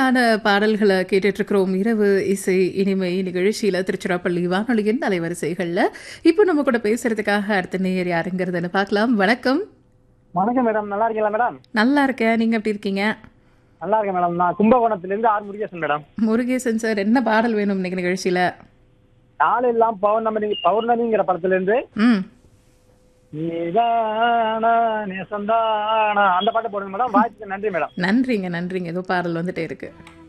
இனிமையான பாடல்களை கேட்டுட்டு இருக்கிறோம் இரவு இசை இனிமை நிகழ்ச்சியில திருச்சிராப்பள்ளி வானொலியின் அலைவரிசைகள்ல இப்போ நம்ம கூட பேசுறதுக்காக அடுத்த நேயர் யாருங்கிறதுன்னு பார்க்கலாம் வணக்கம் வணக்கம் மேடம் நல்லா இருக்கீங்களா மேடம் நல்லா இருக்கேன் நீங்க எப்படி இருக்கீங்க நல்லா இருக்கேன் மேடம் நான் கும்பகோணத்திலிருந்து R Murugesan madam Murugesan sir என்ன பாடல் வேணும் இன்னைக்கு நிகழ்ச்சியில நாள் எல்லாம் பௌர்ணமி பௌர்ணமிங்கிற படத்துல இருந்து ம் நீதானா நேசந்தானா அந்த பாட்டு போடுங்க மேடம் வாய்ப்புக்கு நன்றி மேடம் நன்றிங்க நன்றிங்க ஏதோ பாடல் வந்துட்டே இருக்கு